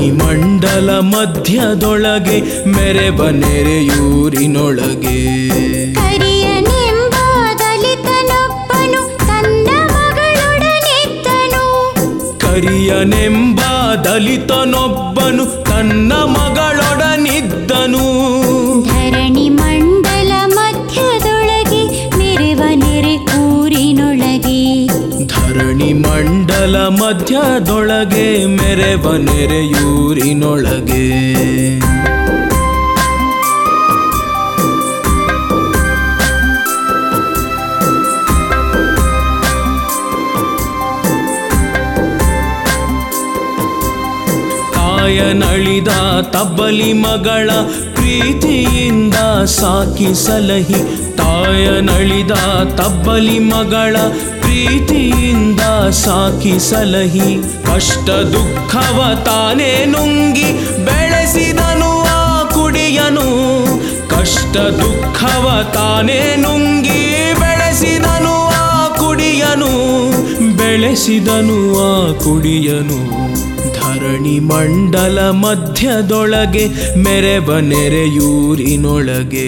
ಧರಣಿ ಮಂಡಲ ಮಧ್ಯದೊಳಗೆ ಮೆರೆವ ನೆರೆಯೂರಿನೊಳಗೆ ಕರಿಯನೆಂಬ ದಲಿತನೊಬ್ಬನು ತನ್ನ ಮಗಳೊಡನಿದ್ದನು ಕರಿಯನೆಂಬ ದಲಿತನೊಬ್ಬನು ತನ್ನ ಮಗಳೊಡನಿದ್ದನು ಧರಣಿ ಮಂಡಲ ಮಧ್ಯದೊಳಗೆ ಮೆರೆವ ನೆರೆ ಊರಿನೊಳಗೆ ಧರಣಿ ಮಂಡಲ ಮಧ್ಯದೊಳಗೆ ಮೆರೆವ ನೆರೆಯೂರಿನೊಳಗೆ ತಾಯನಳಿದ ತಬ್ಬಲಿ ಮಗಳ ಪ್ರೀತಿಯಿಂದ ಸಾಕಿ ಸಲಹಿ ತಾಯನಳಿದ ತಬ್ಬಲಿ ಮಗಳ ಪ್ರೀತಿಯಿಂದ ಸಾಕಿ ಸಲಹಿ ಕಷ್ಟ ದುಃಖವ ತಾನೇ ನುಂಗಿ ಬೆಳೆಸಿದನು ಆ ಕುಡಿಯನು ಕಷ್ಟ ದುಃಖವ ತಾನೇ ನುಂಗಿ ಬೆಳೆಸಿದನು ಆ ಕುಡಿಯನು ಬೆಳೆಸಿದನು ಆ ಕುಡಿಯನು ಧರಣಿ ಮಂಡಲ ಮಧ್ಯದೊಳಗೆ ಮೆರೆವ ನೆರೆಯೂರಿನೊಳಗೆ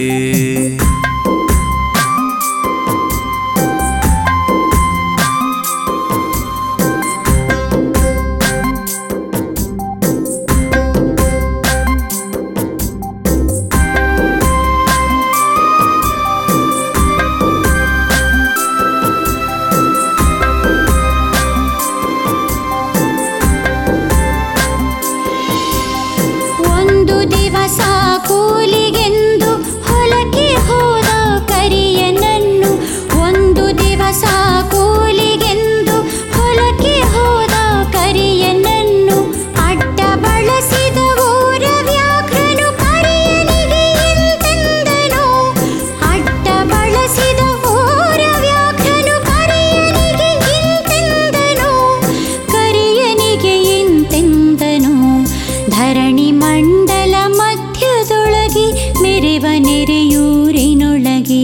ಒಂದು ದಿವಸ ಕೂಲಿಗೆಂದು ಹೊಲಕ್ಕೆ ಹೋದ ಕರಿಯನನ್ನು ಒಂದು ದಿವಸ ಕೂಲಿಗೆಂದು ಹೊಲಕ್ಕೆ ಹೋದ ಕರಿಯನನ್ನು ಅಡ್ಡ ಬಳಸಿದ ಊರ ವ್ಯಾಘ್ರನು ಕರಿಯನಿಗೆ ಎಂತೆಂದನು ಅಡ್ಡ ಬಳಸಿದ ಊರ ವ್ಯಾಘ್ರನು ಕರಿಯನಿಗೆ ಎಂತೆಂದನು ಕರಿಯನಿಗೆ ಎಂತೆಂದನು ಧರಣಿ ಮಂಡಲ ಮಧ್ಯದೊಳಗೆ ಮೆರೆವ ನೆರೆಯೂರಿನೊಳಗೆ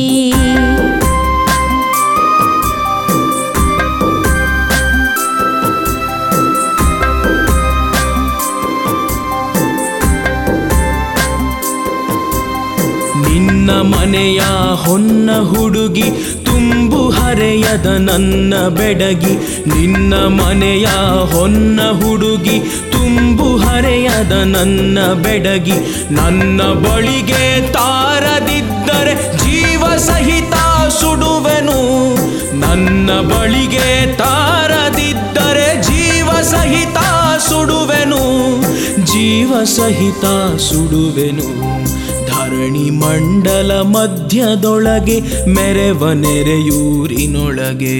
ನಿನ್ನ ಮನೆಯ ಹೊನ್ನ ಹುಡುಗಿ ತುಂಬು ಹರೆಯದ ನನ್ನ ಬೆಡಗಿ ನಿನ್ನ ಮನೆಯ ಹೊನ್ನ ಹುಡುಗಿ ತುಂಬು ಹರೆಯದ ನನ್ನ ಬೆಡಗಿ ನನ್ನ ಬಳಿಗೆ ತಾರದಿದ್ದರೆ ಜೀವ ಸಹಿತ ಸುಡುವೆನು ನನ್ನ ಬಳಿಗೆ ತಾರದಿದ್ದರೆ ಜೀವ ಸಹಿತ ಸುಡುವೆನು ಜೀವ ಸಹಿತ ಸುಡುವೆನು ಧರಣಿ ಮಂಡಲ ಮಧ್ಯದೊಳಗೆ ಮೆರೆವ ನೆರೆಯೂರಿನೊಳಗೆ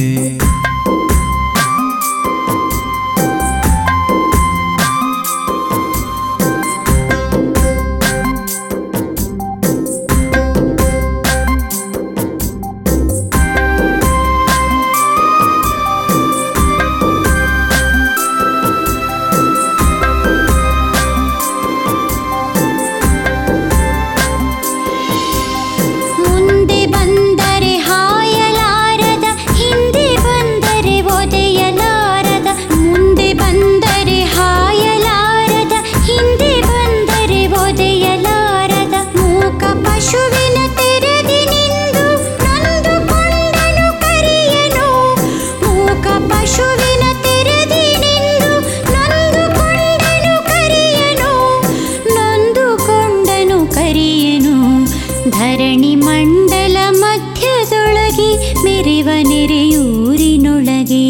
ಮುಂದೆ ಬಂದರೆ ಹಾಯಲಾರದ ಹಿಂದೆ ಬಂದರೆ ಒದೆಯಲಾರದ ಮುಂದೆ ಬಂದರೆ ಹಾಯಲಾರದ ಹಿಂದೆ ಬಂದರೆ ಒದೆಯಲಾರದ ಮೂಕ ಪಶುವಿನ ತೆರೆದಿನಿಂದು ನೊಂದುಕೊಂಡನು ಕರಿಯನು ಮೂಕ ಪಶುವಿನ ತೆರೆದಿನಿಂದು ನೊಂದುಕೊಂಡನು ಕರಿಯನು ನೊಂದುಕೊಂಡನು ಕರಿಯನು ಧರಣಿ ಮಂಡಲ ಮಧ್ಯದೊಳಗೆ ಮೆರೆವ ನೆರೆಯೂರಿನೊಳಗೆ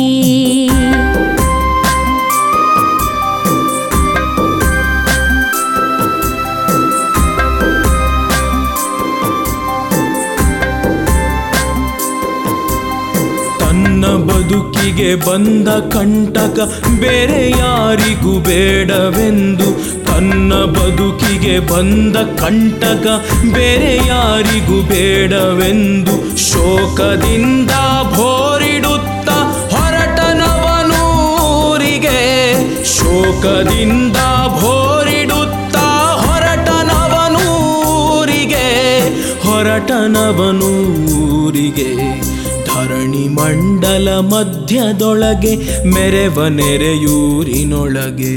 ತನ್ನ ಬದುಕಿಗೆ ಬಂದ ಕಂಟಕ ಬೇರೆ ಯಾರಿಗೂ ಬೇಡವೆಂದು ತನ್ನ ಬದುಕಿಗೆ ಬಂದ ಕಂಟಕ ಬೇರೆ ಯಾರಿಗೂ ಬೇಡವೆಂದು ಶೋಕದಿಂದ ಭೋರಿಡುತ್ತ ಹೊರಟನವನೂರಿಗೆ ಶೋಕದಿಂದ ಭೋರಿಡುತ್ತ ಹೊರಟನವನೂರಿಗೆ ಹೊರಟನವನೂರಿಗೆ ಧರಣಿ ಮಂಡಲ ಮಧ್ಯದೊಳಗೆ ಮೆರೆವ ನೆರೆಯೂರಿನೊಳಗೆ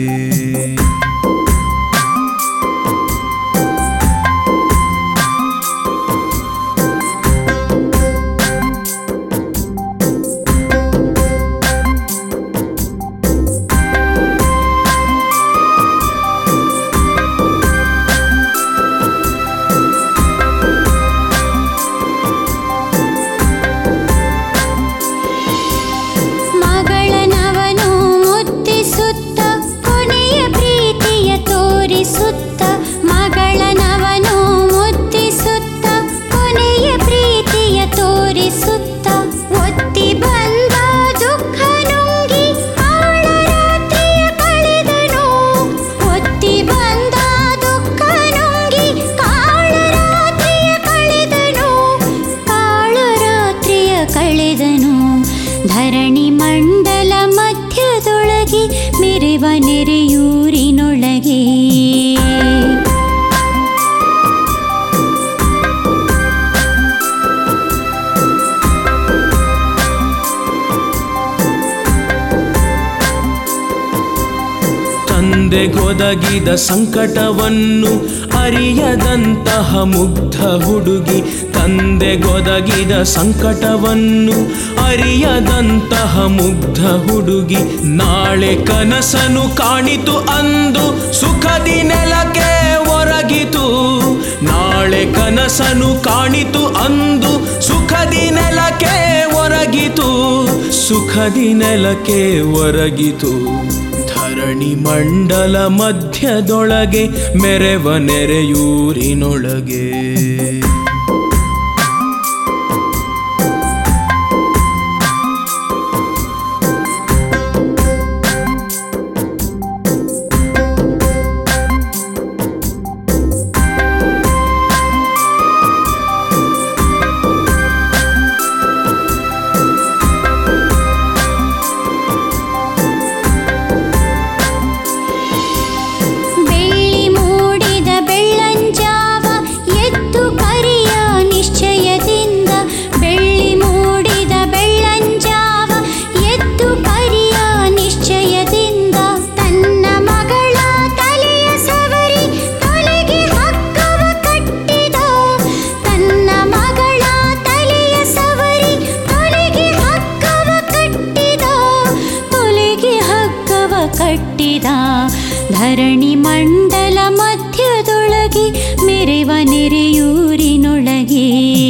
ಮಗಳನವನು ಮುತ್ತಿಸುತ್ತ ಕೊನೆಯ ಪ್ರೀತಿಯ ತೋರಿಸುತ್ತ ಮಗಳನವನು ಮುತ್ತಿಸುತ್ತ ಕೊನೆಯ ಪ್ರೀತಿಯ ತೋರಿಸುತ್ತ ಒತ್ತಿ ಬಂದ ದುಃಖ ನುಂಗಿ ಆಳ ರಾತ್ರಿಯ ಕಳೆದನು ಒತ್ತಿ ಬಂದ ದುಃಖ ನುಂಗಿ ಕಾಳ ರಾತ್ರಿಯ ಕಳೆದನು ಕಾಳ ರಾತ್ರಿಯ ಕಳೆದನು ಧರಣಿ ಮಂಡಲ ಮಧ್ಯದೊಳಗೆ ಮೆರೆವ ನೆರೆಯೂರಿನೊಳಗೆ ತಂದೆಗೊದಗಿದ ಸಂಕಟವನ್ನು ಅರಿಯದಂತಹ ಮುಗ್ಧ ಹುಡುಗಿ ತಂದೆಗೊದಗಿದ ಸಂಕಟವನ್ನು ಅರಿಯದಂತಹ ಮುಗ್ಧ ಹುಡುಗಿ ನಾಳೆ ಕನಸನು ಕಾಣಿತು ಅಂದು ಸುಖದಿ ನೆಲಕ್ಕೆ ಒರಗಿತು ನಾಳೆ ಕನಸನು ಕಾಣಿತು ಅಂದು ಸುಖದಿ ನೆಲಕ್ಕೆ ಒರಗಿತು ಸುಖದಿ ನೆಲಕ್ಕೆ ಒರಗಿತು ಧರಣಿ ಮಂಡಲ ಮಧ್ಯದೊಳಗೆ ಮೆರೆವ ನೆರೆಯೂರಿನೊಳಗೆ ಬೆಳ್ಳಿ ಮೂಡಿದ ಬೆಳ್ಳಂಜಾವ ಎದ್ದು ಕರಿಯ ನಿಶ್ಚಯದಿಂದ ಬೆಳ್ಳಿ ಮೂಡಿದ ಬೆಳ್ಳಂಜಾವ ಎದ್ದು ಕರಿಯ ನಿಶ್ಚಯದಿಂದ ತನ್ನ ಮಗಳ ತಲೆಯ ಸವರಿ ತಲೆಗೆ ಹಗ್ಗವ ಕಟ್ಟಿದ ತನ್ನ ಮಗಳ ತಲೆಯ ಸವರಿ ತಲೆಗೆ ಹಗ್ಗವ ಕಟ್ಟಿದ ತೊಲೆಗೆ ಹಗ್ಗವ ಕಟ್ಟಿದ ಧರಣಿ ಮಂಡಲ ಮಧ್ಯದೊಳಗೆ ಮೆರೆವ ನೆರೆಯೂರಿನೊಳಗೆ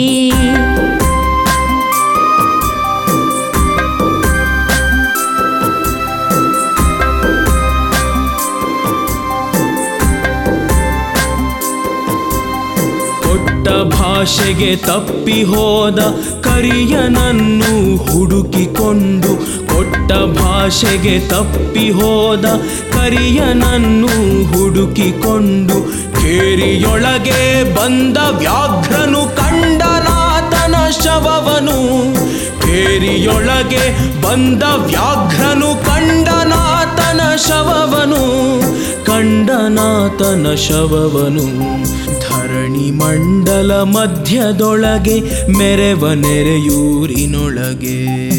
ಕೊಟ್ಟ ಭಾಷೆಗೆ ತಪ್ಪಿ ಹೋದ ಕರಿಯನನ್ನು ಹುಡುಕಿಕೊಂಡು ಕೊಟ್ಟ ಭಾಷೆಗೆ ತಪ್ಪಿ ಹೋದ ಕರಿಯನನ್ನು ಹುಡುಕಿಕೊಂಡು ಕೇರಿಯೊಳಗೆ ಬಂದ ವ್ಯಾಘ್ರನು ಕಂಡನಾತನ ಶವವನು ಕೇರಿಯೊಳಗೆ ಬಂದ ವ್ಯಾಘ್ರನು ಕಂಡನಾತನ ಶವವನು ಕಂಡನಾತನ ಶವವನು ಧರಣಿ ಮಂಡಲ ಮಧ್ಯದೊಳಗೆ ಮೆರೆವ ನೆರೆಯೂರಿನೊಳಗೆ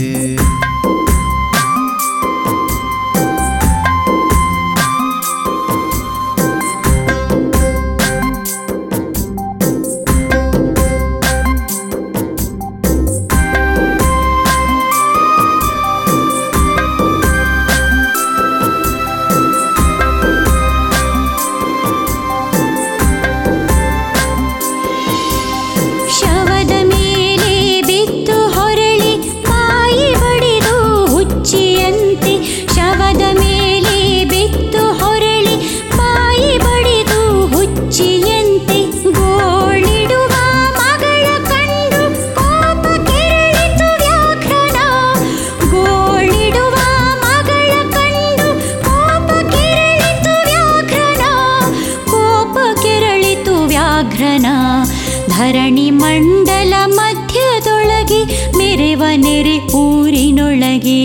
ಶವದ ಮೇಲೆ ಬಿತ್ತು ಹೊರಳಿ ಬಾಯಿ ಬಡಿದು ಹುಚ್ಚಿಯಂತೆ ಶವದ ಮೇಲೆ ಬಿತ್ತು ಹೊರಳಿ ಬಾಯಿ ಬಡಿದು ಹುಚ್ಚಿಯಂತೆ ಗೋಳಿಡುವ ಮಗಳ ಕಂಡು ಕೋಪ ಕೆರಳಿತು ವ್ಯಾಘ್ರನ ಗೋಳಿಡುವ ಮಗಳ ಕಂಡು ಕೋಪ ಕೆರಳಿತು ವ್ಯಾಘ್ರನ ಕೋಪ ಕೆರಳಿತು ವ್ಯಾಘ್ರನ ಧರಣಿ ಮಂಡಲ ಮಧ್ಯದೊಳಗೆ ಮೆರೆವ ನೆರೆ ಊರಿನೊಳಗೆ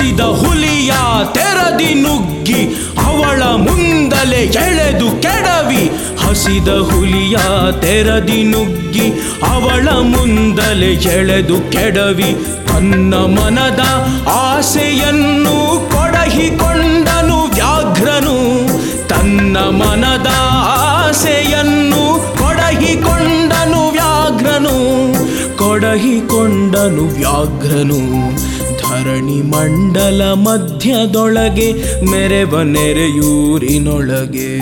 ಹಸಿದ ಹುಲಿಯ ತೆರದಿ ನುಗ್ಗಿ ಅವಳ ಮುಂದಲೆ ಎಳೆದು ಕೆಡವಿ ಹಸಿದ ಹುಲಿಯ ತೆರದಿ ನುಗ್ಗಿ ಅವಳ ಮುಂದಲೆ ಎಳೆದು ಕೆಡವಿ ತನ್ನ ಮನದ ಆಸೆಯನ್ನು ಕೊಡಹಿಕೊಂಡನು ವ್ಯಾಘ್ರನು ತನ್ನ ಮನದ ಆಸೆಯನ್ನು ಕೊಡಹಿಕೊಂಡನು ವ್ಯಾಘ್ರನು ಕೊಡಹಿಕೊಂಡನು ವ್ಯಾಘ್ರನು ಧರಣಿ ಮಂಡಲ ಮಧ್ಯದೊಳಗೆ ಮೆರೆವ ನೆರೆಯೂರಿನೊಳಗೆ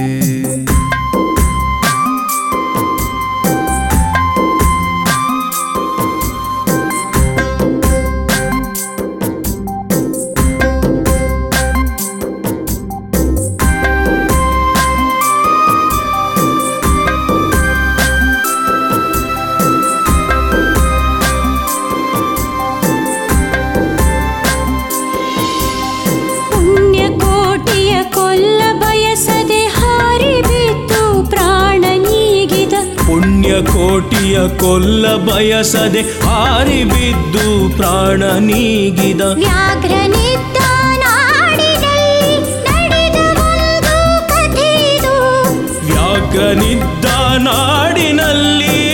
ಪುಣ್ಯಕೋಟಿಯ ಕೊಲ್ಲ ಬಯಸದೆ ಹಾರಿ ಬಿದ್ದು ಪ್ರಾಣ ನೀಗಿದ ಪುಣ್ಯಕೋಟಿಯ ಕೊಲ್ಲ ಬಯಸದೆ ಹಾರಿ ಬಿದ್ದು ಪ್ರಾಣ ನೀಗಿದ ವ್ಯಾಘ್ರನಿದ್ದ ನಾಡಿನಲ್ಲಿ ನಡೆದ ಒಂದು ಕಥೆಯಿದು ವ್ಯಾಘ್ರನಿದ್ದ ನಾಡಿನಲ್ಲಿ